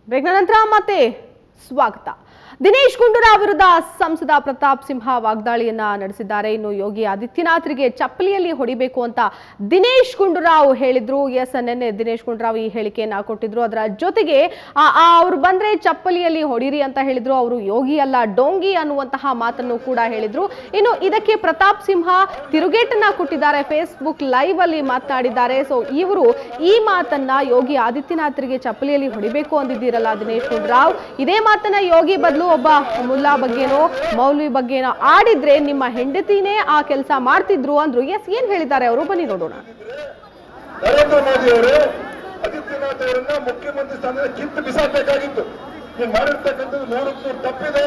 ಬ್ರೇಕ್ನ ನಂತರ ಮತ್ತೆ ಸ್ವಾಗತ ದಿನೇಶ್ ಗುಂಡೂರಾವ್ ವಿರುದ್ಧ ಸಂಸದ ಪ್ರತಾಪ್ ಸಿಂಹ ವಾಗ್ದಾಳಿಯನ್ನ ನಡೆಸಿದ್ದಾರೆ ಇನ್ನು ಯೋಗಿ ಆದಿತ್ಯನಾಥ್ರಿಗೆ ಚಪ್ಪಲಿಯಲ್ಲಿ ಹೊಡಿಬೇಕು ಅಂತ ದಿನೇಶ್ ಗುಂಡೂರಾವ್ ಹೇಳಿದ್ರು ಎಸ್ ನಿನ್ನೆ ದಿನೇಶ್ ಗುಂಡೂರಾವ್ ಈ ಹೇಳಿಕೆಯನ್ನ ಕೊಟ್ಟಿದ್ರು ಅದರ ಜೊತೆಗೆ ಅವ್ರು ಬಂದ್ರೆ ಚಪ್ಪಲಿಯಲ್ಲಿ ಹೊಡಿರಿ ಅಂತ ಹೇಳಿದ್ರು ಅವರು ಯೋಗಿ ಅಲ್ಲ ಡೋಂಗಿ ಅನ್ನುವಂತಹ ಮಾತನ್ನು ಕೂಡ ಹೇಳಿದ್ರು ಇನ್ನು ಇದಕ್ಕೆ ಪ್ರತಾಪ್ ಸಿಂಹ ತಿರುಗೇಟನ್ನ ಕೊಟ್ಟಿದ್ದಾರೆ ಫೇಸ್ಬುಕ್ ಲೈವ್ ಅಲ್ಲಿ ಮಾತನಾಡಿದ್ದಾರೆ ಸೊ ಇವರು ಈ ಮಾತನ್ನ ಯೋಗಿ ಆದಿತ್ಯನಾಥ್ರಿಗೆ ಚಪ್ಪಲಿಯಲ್ಲಿ ಹೊಡಿಬೇಕು ಅಂದಿದ್ದೀರಲ್ಲ ದಿನೇಶ್ ಗುಂಡೂರಾವ್ ಇದೇ ಮಾತನ್ನ ಯೋಗಿ ಬದಲು ಒಬ್ಬ ಮುಲ್ಲಾ ಬಗ್ಗೆನೋ ಮೌಲ್ವಿ ಬಗ್ಗೆನೋ ಆಡಿದ್ರೆ ನಿಮ್ಮ ಹೆಂಡತಿನೇ ಆ ಕೆಲಸ ಮಾಡ್ತಿದ್ರು ಅಂದ್ರು ಎಸ್ ಏನ್ ಹೇಳಿದ್ದಾರೆ ಅವರು ಬನ್ನಿ ನೋಡೋಣ ನರೇಂದ್ರ ಮೋದಿ ಅವರೇ ಆದಿತ್ಯನಾಥ್ ಅವರನ್ನ ಮುಖ್ಯಮಂತ್ರಿ ಸ್ಥಾನದಿಂದ ಕಿತ್ತು ಬಿಸಾಕಬೇಕಾಗಿತ್ತು ನೀವು ಮಾಡಿರ್ತಕ್ಕಂಥದ್ದು ನೂರಕ್ಕೆ ನೂರು ತಪ್ಪಿದೆ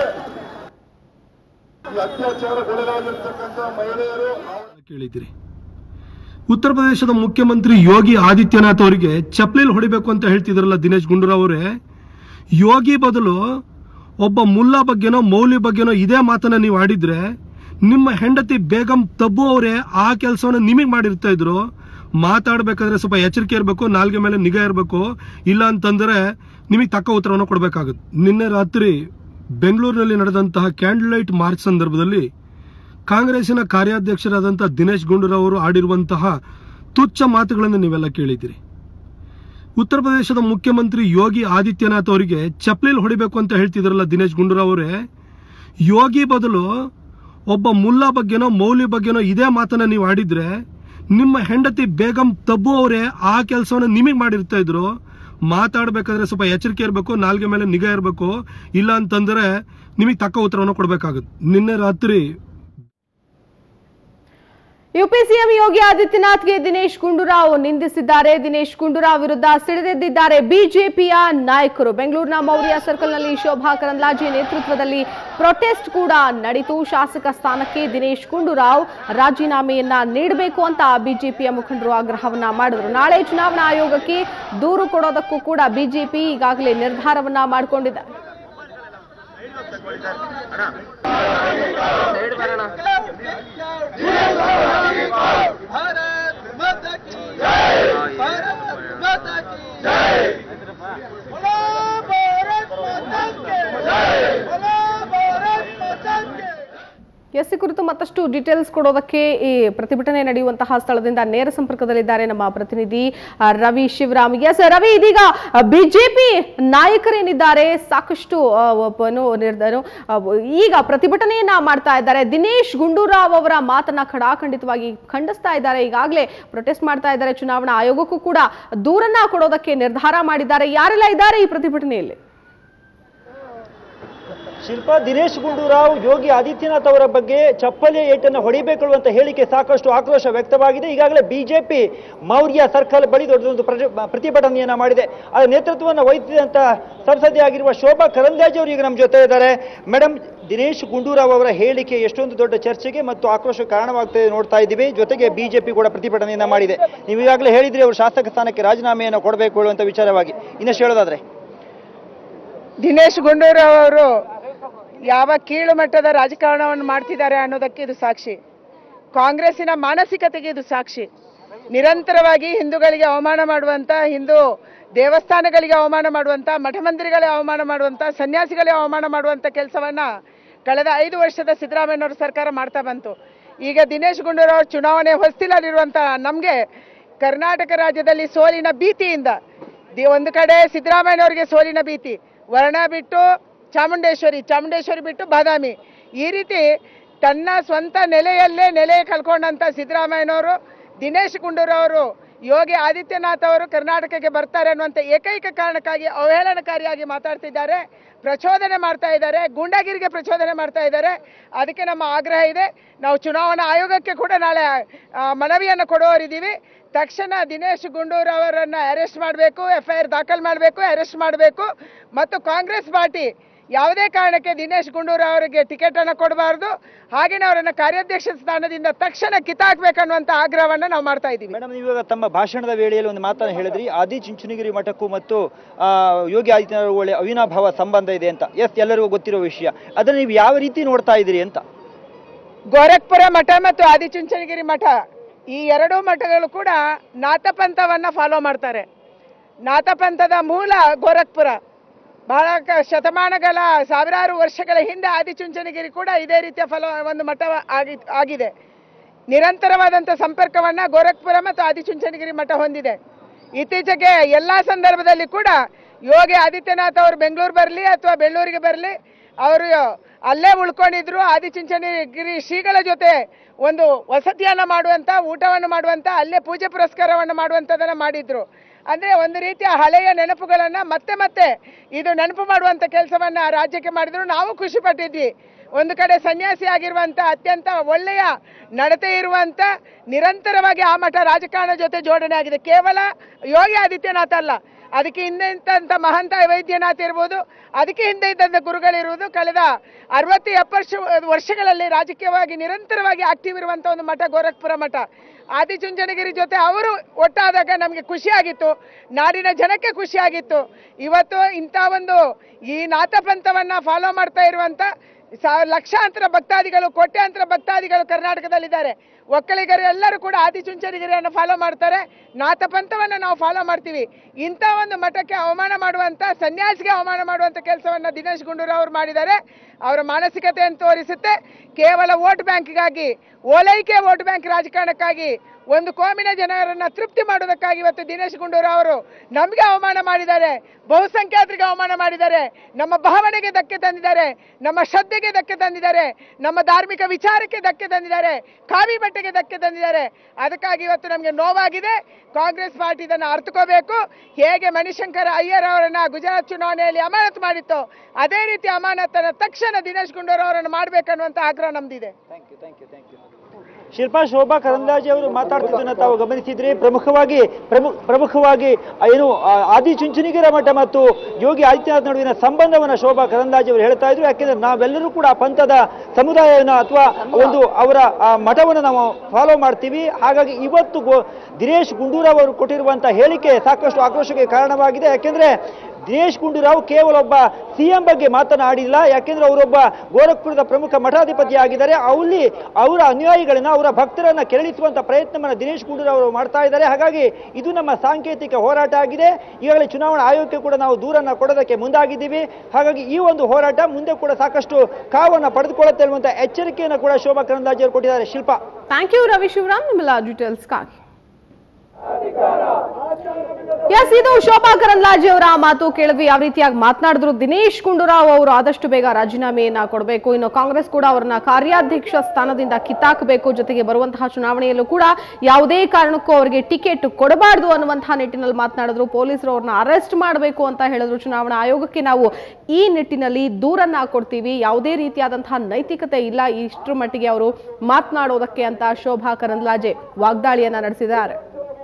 ಈ ಅತ್ಯಾಚಾರಗೊಳಗಾಗಿರ್ತಕ್ಕಂಥ ಮಹಿಳೆಯರು ಕೇಳಿದ್ದೀರಿ ಉತ್ತರ ಪ್ರದೇಶದ ಮುಖ್ಯಮಂತ್ರಿ ಯೋಗಿ ಆದಿತ್ಯನಾಥ್ ಅವರಿಗೆ ಚಪ್ಲಿಲ್ ಹೊಡಿಬೇಕು ಅಂತ ಹೇಳ್ತಿದ್ರಲ್ಲ ದಿನೇಶ್ ಗುಂಡೂರಾವ್ ಅವರೇ ಯೋಗಿ ಬದಲು ಒಬ್ಬ ಮುಲ್ಲಾ ಬಗ್ಗೆನೋ ಮೌಲ್ಯ ಬಗ್ಗೆನೋ ಇದೇ ಮಾತನ್ನ ನೀವು ಆಡಿದ್ರೆ ನಿಮ್ಮ ಹೆಂಡತಿ ಬೇಗಂ ತಬ್ಬು ಅವರೇ ಆ ಕೆಲಸವನ್ನ ನಿಮಗೆ ಮಾಡಿರ್ತಾ ಇದ್ರು ಮಾತಾಡ್ಬೇಕಾದ್ರೆ ಸ್ವಲ್ಪ ಎಚ್ಚರಿಕೆ ಇರಬೇಕು ನಾಲ್ಗೆ ಮೇಲೆ ನಿಗಾ ಇರಬೇಕು ಇಲ್ಲ ಅಂತಂದ್ರೆ ನಿಮಗೆ ತಕ್ಕ ಉತ್ತರವನ್ನು ಕೊಡಬೇಕಾಗುತ್ತೆ ನಿನ್ನೆ ರಾತ್ರಿ ಬೆಂಗಳೂರಿನಲ್ಲಿ ನಡೆದಂತಹ ಕ್ಯಾಂಡಲ್ ಲೈಟ್ ಮಾರ್ಚ್ ಸಂದರ್ಭದಲ್ಲಿ ಕಾಂಗ್ರೆಸ್ಸಿನ ಕಾರ್ಯಾಧ್ಯಕ್ಷರಾದಂತಹ ದಿನೇಶ್ ಗುಂಡೂರಾವ್ ಅವರು ಆಡಿರುವಂತಹ ತುಚ್ಛ ಮಾತುಗಳನ್ನು ನೀವೆಲ್ಲ ಕೇಳಿದ್ದೀರಿ ಉತ್ತರ ಪ್ರದೇಶದ ಮುಖ್ಯಮಂತ್ರಿ ಯೋಗಿ ಆದಿತ್ಯನಾಥ್ ಅವರಿಗೆ ಚಪ್ಲಿಲ್ ಹೊಡಿಬೇಕು ಅಂತ ಹೇಳ್ತಿದ್ರಲ್ಲ ದಿನೇಶ್ ಗುಂಡೂರಾವ್ ಅವರೇ ಯೋಗಿ ಬದಲು ಒಬ್ಬ ಮುಲ್ಲಾ ಬಗ್ಗೆನೋ ಮೌಲ್ಯ ಬಗ್ಗೆನೋ ಇದೇ ಮಾತನ್ನ ನೀವು ಆಡಿದ್ರೆ ನಿಮ್ಮ ಹೆಂಡತಿ ಬೇಗಂ ತಬ್ಬು ಅವರೇ ಆ ಕೆಲಸವನ್ನ ನಿಮಗೆ ಮಾಡಿರ್ತಾ ಇದ್ರು ಮಾತಾಡ್ಬೇಕಾದ್ರೆ ಸ್ವಲ್ಪ ಎಚ್ಚರಿಕೆ ಇರಬೇಕು ನಾಲ್ಗೆ ಮೇಲೆ ನಿಗಾ ಇರಬೇಕು ಇಲ್ಲ ಅಂತಂದ್ರೆ ನಿಮಗೆ ತಕ್ಕ ಉತ್ತರವನ್ನು ಕೊಡಬೇಕಾಗುತ್ತೆ ನಿನ್ನೆ ರಾತ್ರಿ ಯುಪಿ ಸಿಎಂ ಯೋಗಿ ಆದಿತ್ಯನಾಥ್ಗೆ ದಿನೇಶ್ ಗುಂಡೂರಾವ್ ನಿಂದಿಸಿದ್ದಾರೆ ದಿನೇಶ್ ಗುಂಡೂರಾವ್ ವಿರುದ್ಧ ಸಿಡಿದೆದ್ದಿದ್ದಾರೆ ಬಿಜೆಪಿಯ ನಾಯಕರು ಬೆಂಗಳೂರಿನ ಮೌರ್ಯ ಸರ್ಕಲ್ನಲ್ಲಿ ಶೋಭಾ ಕರಂದ್ಲಾಜೆ ನೇತೃತ್ವದಲ್ಲಿ ಪ್ರೊಟೆಸ್ಟ್ ಕೂಡ ನಡೀತು ಶಾಸಕ ಸ್ಥಾನಕ್ಕೆ ದಿನೇಶ್ ಗುಂಡೂರಾವ್ ರಾಜೀನಾಮೆಯನ್ನ ನೀಡಬೇಕು ಅಂತ ಬಿಜೆಪಿಯ ಮುಖಂಡರು ಆಗ್ರಹವನ್ನ ಮಾಡಿದ್ರು ನಾಳೆ ಚುನಾವಣಾ ಆಯೋಗಕ್ಕೆ ದೂರು ಕೊಡೋದಕ್ಕೂ ಕೂಡ ಬಿಜೆಪಿ ಈಗಾಗಲೇ ನಿರ್ಧಾರವನ್ನ ಮಾಡಿಕೊಂಡಿದೆ भारत माता की जय भारत माता की जय बोलो भारत माता के जय बोलो भारत माता के ಎಸ್ ಈ ಕುರಿತು ಮತ್ತಷ್ಟು ಡೀಟೇಲ್ಸ್ ಕೊಡೋದಕ್ಕೆ ಈ ಪ್ರತಿಭಟನೆ ನಡೆಯುವಂತಹ ಸ್ಥಳದಿಂದ ನೇರ ಸಂಪರ್ಕದಲ್ಲಿದ್ದಾರೆ ನಮ್ಮ ಪ್ರತಿನಿಧಿ ಆ, ರವಿ ಶಿವರಾಮ್ ಎಸ್ ರವಿ ಇದೀಗ ಬಿಜೆಪಿ ನಾಯಕರೇನಿದ್ದಾರೆ ಸಾಕಷ್ಟು ಆ, ಒಬ್ಬ- ಏನು ನಿರ್ಧಾರ ಆ, ಈಗ ಪ್ರತಿಭಟನೆಯನ್ನ ಮಾಡ್ತಾ ಇದ್ದಾರೆ ದಿನೇಶ್ ಗುಂಡೂರಾವ್ ಅವರ ಮಾತನ್ನ ಖಡಾಖಂಡಿತವಾಗಿ ಖಂಡಿಸ್ತಾ ಇದ್ದಾರೆ ಈಗಾಗಲೇ ಪ್ರೊಟೆಸ್ಟ್ ಮಾಡ್ತಾ ಇದ್ದಾರೆ ಚುನಾವಣಾ ಆಯೋಗಕ್ಕೂ ಕೂಡ ದೂರನ್ನ ಕೊಡೋದಕ್ಕೆ ನಿರ್ಧಾರ ಮಾಡಿದ್ದಾರೆ ಯಾರೆಲ್ಲ ಇದ್ದಾರೆ ಈ ಪ್ರತಿಭಟನೆಯಲ್ಲಿ ಶಿಲ್ಪಾ ದಿನೇಶ್ ಗುಂಡೂರಾವ್ ಯೋಗಿ ಆದಿತ್ಯನಾಥ್ ಅವರ ಬಗ್ಗೆ ಚಪ್ಪಲಿಯ ಏಟನ್ನು ಹೊಡಿಬೇಕು ಅಂತ ಹೇಳಿಕೆ ಸಾಕಷ್ಟು ಆಕ್ರೋಶ ವ್ಯಕ್ತವಾಗಿದೆ ಈಗಾಗಲೇ ಬಿಜೆಪಿ ಮೌರ್ಯ ಸರ್ಕಲ್ ಬಳಿ ದೊಡ್ಡದೊಂದು ಪ್ರತಿ- ಪ್ರತಿಭಟನೆಯನ್ನ ಮಾಡಿದೆ ಅದರ ನೇತೃತ್ವವನ್ನು ವಹಿಸಿದಂತ ಸಂಸದೆಯಾಗಿರುವ ಶೋಭಾ ಕರಂದ್ಲಾಜೆ ಅವರು ಈಗ ನಮ್ಮ ಜೊತೆ ಇದ್ದಾರೆ ಮೇಡಮ್ ದಿನೇಶ್ ಗುಂಡೂರಾವ್ ಅವರ ಹೇಳಿಕೆ ಎಷ್ಟೊಂದು ದೊಡ್ಡ ಚರ್ಚೆಗೆ ಮತ್ತು ಆಕ್ರೋಶ ಕಾರಣವಾಗ್ತದೆ ನೋಡ್ತಾ ಇದ್ದೀವಿ ಜೊತೆಗೆ ಬಿಜೆಪಿ ಕೂಡ ಪ್ರತಿಭಟನೆಯನ್ನ ಮಾಡಿದೆ ನೀವು ಈಗಾಗಲೇ ಹೇಳಿದ್ರಿ ಅವರು ಶಾಸಕ ಸ್ಥಾನಕ್ಕೆ ರಾಜೀನಾಮೆಯನ್ನು ಕೊಡಬೇಕು ಹೇಳುವಂತ ವಿಚಾರವಾಗಿ ಇನ್ನಷ್ಟು ಹೇಳೋದಾದ್ರೆ ದಿನೇಶ್ ಗುಂಡೂರಾವ್ ಅವರು ಯಾವ ಕೀಳು ಮಟ್ಟದ ರಾಜಕಾರಣವನ್ನು ಮಾಡ್ತಿದ್ದಾರೆ ಅನ್ನೋದಕ್ಕೆ ಇದು ಸಾಕ್ಷಿ ಕಾಂಗ್ರೆಸ್ಸಿನ ಮಾನಸಿಕತೆಗೆ ಇದು ಸಾಕ್ಷಿ ನಿರಂತರವಾಗಿ ಹಿಂದೂಗಳಿಗೆ ಅವಮಾನ ಮಾಡುವಂತ ಹಿಂದೂ ದೇವಸ್ಥಾನಗಳಿಗೆ ಅವಮಾನ ಮಾಡುವಂತ ಮಠ ಮಂದಿರಗಳಿಗೆ ಅವಮಾನ ಮಾಡುವಂತ ಸನ್ಯಾಸಿಗಳಿಗೆ ಅವಮಾನ ಮಾಡುವಂತ ಕೆಲಸವನ್ನ ಕಳೆದ ಐದು ವರ್ಷದ ಸಿದ್ದರಾಮಯ್ಯನವರ ಸರ್ಕಾರ ಮಾಡ್ತಾ ಬಂತು ಈಗ ದಿನೇಶ್ ಗುಂಡೂರಾವ್ ಚುನಾವಣೆ ಹೊಸ್ತಿಲಲ್ಲಿರುವಂತ ನಮಗೆ ಕರ್ನಾಟಕ ರಾಜ್ಯದಲ್ಲಿ ಸೋಲಿನ ಭೀತಿಯಿಂದ ದಿ- ಒಂದು ಕಡೆ ಸಿದ್ದರಾಮಯ್ಯನವರಿಗೆ ಸೋಲಿನ ಭೀತಿ ವರ್ಣ ಬಿಟ್ಟು ಚಾಮುಂಡೇಶ್ವರಿ ಚಾಮುಂಡೇಶ್ವರಿ ಬಿಟ್ಟು ಬಾದಾಮಿ ಈ ರೀತಿ ತನ್ನ ಸ್ವಂತ ನೆಲೆಯಲ್ಲೇ ನೆಲೆ ಕಳ್ಕೊಂಡಂತ ಸಿದ್ದರಾಮಯ್ಯನವರು ದಿನೇಶ್ ಗುಂಡೂರಾವ್ ಅವರು ಯೋಗಿ ಆದಿತ್ಯನಾಥ್ ಅವರು ಕರ್ನಾಟಕಕ್ಕೆ ಬರ್ತಾರೆ ಅನ್ನುವಂಥ ಏಕೈಕ ಕಾರಣಕ್ಕಾಗಿ ಅವಹೇಳನಕಾರಿಯಾಗಿ ಮಾತಾಡ್ತಿದ್ದಾರೆ ಪ್ರಚೋದನೆ ಮಾಡ್ತಾ ಇದ್ದಾರೆ ಗೂಂಡಾಗಿರಿಗೆ ಪ್ರಚೋದನೆ ಮಾಡ್ತಾ ಇದ್ದಾರೆ ಅದಕ್ಕೆ ನಮ್ಮ ಆಗ್ರಹ ಇದೆ ನಾವು ಚುನಾವಣಾ ಆಯೋಗಕ್ಕೆ ಕೂಡ ನಾಳೆ ಆ, ಮನವಿಯನ್ನು ಕೊಡುವವರಿದ್ದೀವಿ ತಕ್ಷಣ ದಿನೇಶ್ ಗುಂಡೂರಾವ್ ಅವರನ್ನ ಅರೆಸ್ಟ್ ಮಾಡಬೇಕು ಎಫ್ ಐ ಆರ್ ದಾಖಲು ಮಾಡಬೇಕು ಅರೆಸ್ಟ್ ಮಾಡಬೇಕು ಮತ್ತು ಕಾಂಗ್ರೆಸ್ ಪಾರ್ಟಿ ಯಾವುದೇ ಕಾರಣಕ್ಕೆ ದಿನೇಶ್ ಗುಂಡೂರಾವ್ ಅವರಿಗೆ ಟಿಕೆಟ್ ಅನ್ನು ಕೊಡಬಾರದು ಹಾಗೆಯೇ ಅವರನ್ನ ಕಾರ್ಯಾಧ್ಯಕ್ಷ ಸ್ಥಾನದಿಂದ ತಕ್ಷಣ ಕಿತ್ತಾಕ್ಬೇಕನ್ನುವಂತ ಆಗ್ರಹವನ್ನ ನಾವು ಮಾಡ್ತಾ ಇದ್ದೀವಿ ಮೇಡಮ್ ನೀವು ಇವಾಗ ತಮ್ಮ ಭಾಷಣದ ವೇಳೆಯಲ್ಲಿ ಒಂದು ಮಾತನ್ನು ಹೇಳಿದ್ರಿ ಆದಿ ಚುಂಚನಗಿರಿ ಮಠಕ್ಕೂ ಮತ್ತು ಆ, ಯೋಗಿ ಆದಿತ್ಯನಾಥ್ ಒಳ್ಳೆ ಅವಿನಾಭಾವ ಸಂಬಂಧ ಇದೆ ಅಂತ ಎಸ್ ಎಲ್ಲರಿಗೂ ಗೊತ್ತಿರೋ ವಿಷಯ ಅದನ್ನ ನೀವು ಯಾವ ರೀತಿ ನೋಡ್ತಾ ಇದ್ದೀರಿ ಅಂತ ಗೋರಖ್ಪುರ ಮಠ ಮತ್ತು ಆದಿಚುಂಚನಗಿರಿ ಮಠ ಈ ಎರಡೂ ಮಠಗಳು ಕೂಡ ನಾಥಪಂಥವನ್ನ ಫಾಲೋ ಮಾಡ್ತಾರೆ ನಾಥಪಂಥದ ಮೂಲ ಗೋರಖ್ಪುರ ಬಹಳ ಕ- ಶತಮಾನಗಳ ಸಾವಿರಾರು ವರ್ಷಗಳ ಹಿಂದೆ ಆದಿಚುಂಚನಗಿರಿ ಕೂಡ ಇದೇ ರೀತಿಯ ಫಲ ಒಂದು ಮಠ ಆಗಿ ಆಗಿದೆ ನಿರಂತರವಾದಂಥ ಸಂಪರ್ಕವನ್ನ ಗೋರಖ್ಪುರ ಮತ್ತು ಆದಿಚುಂಚನಗಿರಿ ಮಠ ಹೊಂದಿದೆ ಇತ್ತೀಚೆಗೆ ಎಲ್ಲ ಸಂದರ್ಭದಲ್ಲಿ ಕೂಡ ಯೋಗಿ ಆದಿತ್ಯನಾಥ್ ಅವರು ಬೆಂಗಳೂರು ಬರಲಿ ಅಥವಾ ಬೆಳ್ಳೂರಿಗೆ ಬರಲಿ ಅವರು ಅಲ್ಲೇ ಉಳ್ಕೊಂಡಿದ್ರು ಆದಿಚುಂಚನಗಿರಿ ಶ್ರೀಗಳ ಜೊತೆ ಒಂದು ವಸತಿಯನ್ನ ಮಾಡುವಂತ ಊಟವನ್ನು ಮಾಡುವಂತ ಅಲ್ಲೇ ಪೂಜೆ ಪುರಸ್ಕಾರವನ್ನು ಮಾಡುವಂಥದ್ದನ್ನ ಮಾಡಿದ್ರು ಅಂದ್ರೆ ಒಂದು ರೀತಿಯ ಹಳೆಯ ನೆನಪುಗಳನ್ನ ಮತ್ತೆ ಮತ್ತೆ ಇದು ನೆನಪು ಮಾಡುವಂತ ಕೆಲಸವನ್ನ ರಾಜ್ಯಕ್ಕೆ ಮಾಡಿದ್ರು ನಾವು ಖುಷಿ ಪಟ್ಟಿದ್ವಿ ಒಂದು ಕಡೆ ಸನ್ಯಾಸಿ ಆಗಿರುವಂತ ಅತ್ಯಂತ ಒಳ್ಳೆಯ ನಡತೆ ಇರುವಂತ ನಿರಂತರವಾಗಿ ಆ ಮಠ ರಾಜಕಾರಣ ಜೊತೆ ಜೋಡಣೆ ಆಗಿದೆ ಕೇವಲ ಯೋಗಿ ಆದಿತ್ಯನಾಥ್ ಅಲ್ಲ ಅದಕ್ಕೆ ಹಿಂದೆ ಇದ್ದಂಥ ಮಹಂತ ವೈದ್ಯನಾಥ್ ಇರ್ಬೋದು ಅದಕ್ಕೆ ಹಿಂದೆ ಇದ್ದಂಥ ಗುರುಗಳಿರುವುದು ಕಳೆದ ಅರವತ್ತು ಎಪ್ಪತ್ತು ವರ್ಷಗಳಲ್ಲಿ ರಾಜಕೀಯವಾಗಿ ನಿರಂತರವಾಗಿ ಆಕ್ಟಿವ್ ಇರುವಂಥ ಒಂದು ಮಠ ಗೋರಖ್ಪುರ ಮಠ ಆದಿಚುಂಚನಗಿರಿ ಜೊತೆ ಅವರು ಒಟ್ಟಾದಾಗ ನಮಗೆ ಖುಷಿಯಾಗಿತ್ತು ನಾಡಿನ ಜನಕ್ಕೆ ಖುಷಿಯಾಗಿತ್ತು ಇವತ್ತು ಇಂಥ ಒಂದು ಈ ನಾಥಪಂಥವನ್ನ ಫಾಲೋ ಮಾಡ್ತಾ ಇರುವಂತ ಸಾ- ಲಕ್ಷಾಂತರ ಭಕ್ತಾದಿಗಳು ಕೋಟ್ಯಾಂತರ ಭಕ್ತಾದಿಗಳು ಕರ್ನಾಟಕದಲ್ಲಿದ್ದಾರೆ ಒಕ್ಕಲಿಗರು ಎಲ್ಲರೂ ಕೂಡ ಆದಿಚುಂಚನಗಿರಿಯನ್ನು ಫಾಲೋ ಮಾಡ್ತಾರೆ ನಾಥಪಂಥವನ್ನ ನಾವು ಫಾಲೋ ಮಾಡ್ತೀವಿ ಇಂಥ ಒಂದು ಮಠಕ್ಕೆ ಅವಮಾನ ಮಾಡುವಂತ ಸನ್ಯಾಸಿಗೆ ಅವಮಾನ ಮಾಡುವಂತ ಕೆಲಸವನ್ನ ದಿನೇಶ್ ಗುಂಡೂರಾವ್ ಅವರು ಮಾಡಿದ್ದಾರೆ ಅವರ ಮಾನಸಿಕತೆಯನ್ನು ತೋರಿಸುತ್ತೆ ಕೇವಲ ವೋಟ್ ಬ್ಯಾಂಕ್ಗಾಗಿ ಓಲೈಕೆ ವೋಟ್ ಬ್ಯಾಂಕ್ ರಾಜಕಾರಣಕ್ಕಾಗಿ ಒಂದು ಕೋಮಿನ ಜನರನ್ನ ತೃಪ್ತಿ ಮಾಡೋದಕ್ಕಾಗಿ ಇವತ್ತು ದಿನೇಶ್ ಗುಂಡೂರಾವ್ ಅವರು ನಮಗೆ ಅವಮಾನ ಮಾಡಿದ್ದಾರೆ ಬಹುಸಂಖ್ಯಾತರಿಗೆ ಅವಮಾನ ಮಾಡಿದ್ದಾರೆ ನಮ್ಮ ಭಾವನೆಗೆ ಧಕ್ಕೆ ತಂದಿದ್ದಾರೆ ನಮ್ಮ ಶ್ರದ್ಧೆಗೆ ಧಕ್ಕೆ ತಂದಿದ್ದಾರೆ ನಮ್ಮ ಧಾರ್ಮಿಕ ವಿಚಾರಕ್ಕೆ ಧಕ್ಕೆ ತಂದಿದ್ದಾರೆ ಕಾವಿ ಬಟ್ಟೆಗೆ ಧಕ್ಕೆ ತಂದಿದ್ದಾರೆ ಅದಕ್ಕಾಗಿ ಇವತ್ತು ನಮಗೆ ನೋವಾಗಿದೆ ಕಾಂಗ್ರೆಸ್ ಪಾರ್ಟಿ ಇದನ್ನು ಅರ್ಥಕೋಬೇಕು ಹೇಗೆ ಮಣಿಶಂಕರ ಅಯ್ಯರ್ ಅವರನ್ನ ಗುಜರಾತ್ ಚುನಾವಣೆಯಲ್ಲಿ ಅಮಾನತು ಮಾಡಿತ್ತು ಅದೇ ರೀತಿ ಅಮಾನತನ್ನ ತಕ್ಷಣ ದಿನೇಶ್ ಗುಂಡೂರಾವ್ ಅವರನ್ನು ಮಾಡ್ಬೇಕನ್ನುವಂತ ಆಗ್ರಹ ನಮ್ದಿದೆ thank you thank you thank you Shilpa Shobha Karandlaje ಅವರು ಮಾತಾಡ್ತಿದ್ದನ್ನ ತಾವು ಗಮನಿಸಿದ್ರಿ ಪ್ರಮುಖವಾಗಿ ಪ್ರಮುಖ ಪ್ರಮುಖವಾಗಿ ಆ, ಏನು ಆ, ಆದಿಚುಂಚನಗಿರ ಮಠ ಮತ್ತು ಯೋಗಿ ಆದಿತ್ಯನಾಥ್ ನಡುವಿನ ಸಂಬಂಧವನ್ನ ಶೋಭಾ ಕರಂದಾಜೆ ಅವರು ಹೇಳ್ತಾ ಇದ್ರು ಯಾಕೆಂದ್ರೆ ನಾವೆಲ್ಲರೂ ಕೂಡ ಆ ಪಂಥದ ಸಮುದಾಯನ ಅಥವಾ ಒಂದು ಅವರ ಆ ಮಠವನ್ನು ನಾವು ಫಾಲೋ ಮಾಡ್ತೀವಿ ಹಾಗಾಗಿ ಇವತ್ತು ಗೋ- ದಿನೇಶ್ ಗುಂಡೂರಾವ್ ಅವರು ಕೊಟ್ಟಿರುವಂತಹ ಹೇಳಿಕೆ ಸಾಕಷ್ಟು ಆಕ್ರೋಶಕ್ಕೆ ಕಾರಣವಾಗಿದೆ ಯಾಕೆಂದ್ರೆ ದಿನೇಶ್ ಗುಂಡೂರಾವ್ ಕೇವಲ ಒಬ್ಬ ಸಿಎಂ ಬಗ್ಗೆ ಮಾತನಾಡಿಲ್ಲ ಯಾಕೆಂದ್ರೆ ಅವರೊಬ್ಬ ಗೋರಖ್ಪುರದ ಪ್ರಮುಖ ಮಠಾಧಿಪತಿ ಆಗಿದ್ದಾರೆ ಅಲ್ಲಿ ಅವರ ಅನುಯಾಯಿಗಳನ್ನ ಅವರ ಭಕ್ತರನ್ನ ಕೆರಳಿಸುವಂತ ಪ್ರಯತ್ನವನ್ನ ದಿನೇಶ್ ಗುಂಡೂರಾವ್ ಅವರು ಮಾಡ್ತಾ ಇದ್ದಾರೆ ಹಾಗಾಗಿ ಇದು ನಮ್ಮ ಸಾಂಕೇತಿಕ ಹೋರಾಟ ಆಗಿದೆ ಈಗಾಗಲೇ ಚುನಾವಣಾ ಆಯೋಗಕ್ಕೆ ಕೂಡ ನಾವು ದೂರನ್ನ ಕೊಡೋದಕ್ಕೆ ಮುಂದಾಗಿದ್ದೀವಿ ಹಾಗಾಗಿ ಈ ಒಂದು ಹೋರಾಟ ಮುಂದೆ ಕೂಡ ಸಾಕಷ್ಟು ಕಾವನ್ನ ಪಡೆದುಕೊಳ್ಳುತ್ತೆ ಅನ್ನುವಂತ ಎಚ್ಚರಿಕೆಯನ್ನು ಕೂಡ ಶೋಭಾ ಕರಂದಾಜೆ ಅವರು ಕೊಟ್ಟಿದ್ದಾರೆ ಶಿಲ್ಪಾ ಥ್ಯಾಂಕ್ ಯು ರವಿ ಶಿವರಾಮ್ ನಿಮ್ಮೆಲ್ಲ ಡೀಟೇಲ್ಸ್ಗಾಗಿ ಎಸ್ ಇದು ಶೋಭಾ ಕರಂದ್ಲಾಜೆ ಅವರ ಮಾತು ಕೇಳಿದ್ವಿ ಯಾವ ರೀತಿಯಾಗಿ ಮಾತನಾಡಿದ್ರು ದಿನೇಶ್ ಗುಂಡೂರಾವ್ ಅವರು ಆದಷ್ಟು ಬೇಗ ರಾಜೀನಾಮೆಯನ್ನ ಕೊಡಬೇಕು ಇನ್ನು ಕಾಂಗ್ರೆಸ್ ಕೂಡ ಅವರನ್ನ ಕಾರ್ಯಾಧ್ಯಕ್ಷ ಸ್ಥಾನದಿಂದ ಕಿತ್ತಾಕಬೇಕು ಜೊತೆಗೆ ಬರುವಂತಹ ಚುನಾವಣೆಯಲ್ಲೂ ಕೂಡ ಯಾವುದೇ ಕಾರಣಕ್ಕೂ ಅವರಿಗೆ ಟಿಕೆಟ್ ಕೊಡಬಾರ್ದು ಅನ್ನುವಂತಹ ನಿಟ್ಟಿನಲ್ಲಿ ಮಾತನಾಡಿದ್ರು ಪೊಲೀಸರು ಅವ್ರನ್ನ ಅರೆಸ್ಟ್ ಮಾಡಬೇಕು ಅಂತ ಹೇಳಿದ್ರು ಚುನಾವಣಾ ಆಯೋಗಕ್ಕೆ ನಾವು ಈ ನಿಟ್ಟಿನಲ್ಲಿ ದೂರನ್ನ ಕೊಡ್ತೀವಿ ಯಾವುದೇ ರೀತಿಯಾದಂತಹ ನೈತಿಕತೆ ಇಲ್ಲ ಇಷ್ಟರ ಮಟ್ಟಿಗೆ ಅವರು ಮಾತನಾಡೋದಕ್ಕೆ ಅಂತ ಶೋಭಾ ಕರಂದ್ಲಾಜೆ ವಾಗ್ದಾಳಿಯನ್ನ ನಡೆಸಿದ್ದಾರೆ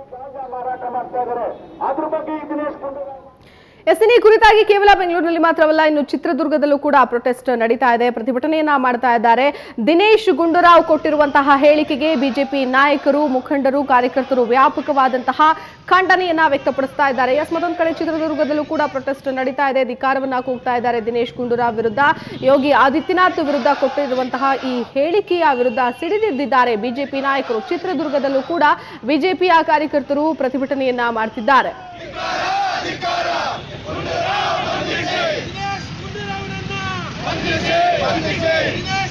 ಎಸ್ ಈ ಕುರಿತಾಗಿ ಕೇವಲ ಬೆಂಗಳೂರಿನಲ್ಲಿ ಮಾತ್ರವಲ್ಲ ಇನ್ನು ಚಿತ್ರದುರ್ಗದಲ್ಲೂ ಕೂಡ ಪ್ರೊಟೆಸ್ಟ್ ನಡೀತಾ ಇದೆ ಪ್ರತಿಭಟನೆಯನ್ನ ಮಾಡ್ತಾ ಇದ್ದಾರೆ ದಿನೇಶ್ ಗುಂಡೂರಾವ್ ಕೊಟ್ಟಿರುವಂತಹ ಹೇಳಿಕೆಗೆ ಬಿಜೆಪಿ ನಾಯಕರು ಮುಖಂಡರು ಕಾರ್ಯಕರ್ತರು ವ್ಯಾಪಕವಾದಂತಹ ಖಂಡನೆಯನ್ನ ವ್ಯಕ್ತಪಡಿಸ್ತಾ ಇದ್ದಾರೆ ಎಸ್ ಮತ್ತೊಂದು ಕಡೆ ಚಿತ್ರದುರ್ಗದಲ್ಲೂ ಕೂಡ ಪ್ರೊಟೆಸ್ಟ್ ನಡೀತಾ ಇದೆ ಧಿಕ್ಕಾರವನ್ನ ಕೂಗ್ತಾ ಇದ್ದಾರೆ ದಿನೇಶ್ ಗುಂಡೂರಾವ್ ವಿರುದ್ಧ ಯೋಗಿ ಆದಿತ್ಯನಾಥ್ ವಿರುದ್ಧ ಕೊಟ್ಟಿರುವಂತಹ ಈ ಹೇಳಿಕೆಯ ವಿರುದ್ಧ ಸಿಡಿದಿದ್ದಾರೆ ಬಿಜೆಪಿ ನಾಯಕರು ಚಿತ್ರದುರ್ಗದಲ್ಲೂ ಕೂಡ ಬಿಜೆಪಿಯ ಕಾರ್ಯಕರ್ತರು ಪ್ರತಿಭಟನೆಯನ್ನ ಮಾಡ್ತಿದ್ದಾರೆ ದಿನೇಶ್ ಗುಂಡೂರಾವ್ನನ್ನ ಬಂಧಿಸಿ ಬಂಧಿಸಿ ದಿನೇಶ್